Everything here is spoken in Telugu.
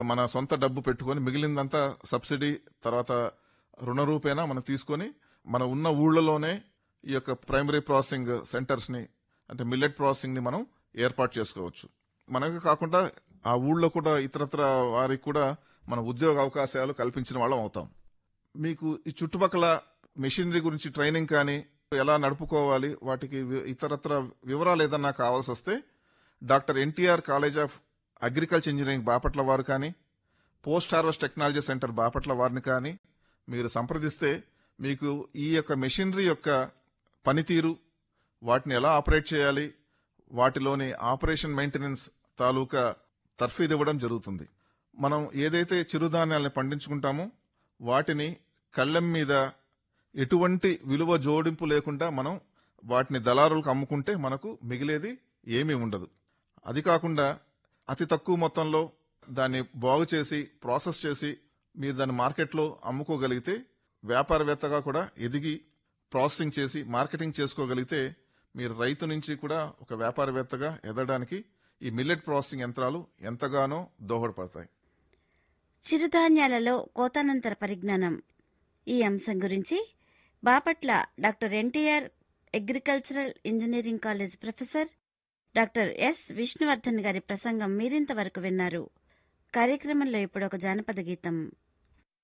మన సొంత డబ్బు పెట్టుకొని మిగిలిందంతా సబ్సిడీ తర్వాత రుణ రూపేణా మనం తీసుకొని మన ఉన్న ఊళ్ళలోనే ఈ యొక్క ప్రైమరీ ప్రాసెసింగ్ సెంటర్స్ ని అంటే మిల్లెట్ ప్రాసెసింగ్ ని మనం ఏర్పాటు చేసుకోవచ్చు మనకు కాకుండా ఆ ఊళ్ళో కూడా ఇతరత్ర వారికి కూడా మన ఉద్యోగ అవకాశాలు కల్పించిన వాళ్ళం అవుతాం మీకు ఈ చుట్టుపక్కల మెషినరీ గురించి ట్రైనింగ్ కానీ ఎలా నడుపుకోవాలి వాటికి వి- ఇతరత్ర వివరాలు ఏదన్నా కావాల్సి వస్తే doctor NTR college of agriculture engineering Bapatla వారు కానీ post harvest technology centre Bapatla వారిని కానీ మీరు సంప్రదిస్తే మీకు ఈ యొక్క మెషినరీ యొక్క పనితీరు వాటిని ఎలా ఆపరేట్ చేయాలి వాటిలోని ఆపరేషన్ మెయింటెనెన్స్ తాలూకా తర్ఫీదు ఇవ్వడం జరుగుతుంది మనం ఏదైతే చిరుధాన్యాలను పండించుకుంటామో వాటిని కళ్ళెం మీద ఎటువంటి విలువ జోడింపు లేకుండా మనం వాటిని దళారులకు అమ్ముకుంటే మనకు మిగిలేది ఏమీ ఉండదు అది కాకుండా అతి తక్కువ మొత్తంలో దాన్ని బాగు చేసి ప్రాసెస్ చేసి మీరు దాన్ని మార్కెట్లో అమ్ముకోగలిగితే వ్యాపారవేత్తగా కూడా ఎదిగి ప్రాసెసింగ్ చేసి మార్కెటింగ్ చేసుకోగలిగితే మీరు రైతు నుంచి కూడా ఒక వ్యాపారవేత్తగా ఎదగడానికి ఈ మిల్లెట్ ప్రాసెసింగ్ యంత్రాలు ఎంతగానో దోహదపడతాయి చిరుధాన్యాలలో కోతానంతర పరిజ్ఞానం ఈ అంశం గురించి Bapatla doctor NTR agricultural engineering college professor doctor S Vishnuvardhan గారి ప్రసంగం మీరింతవరకు విన్నారు కార్యక్రమంలో ఇప్పుడు ఒక జానపద గీతం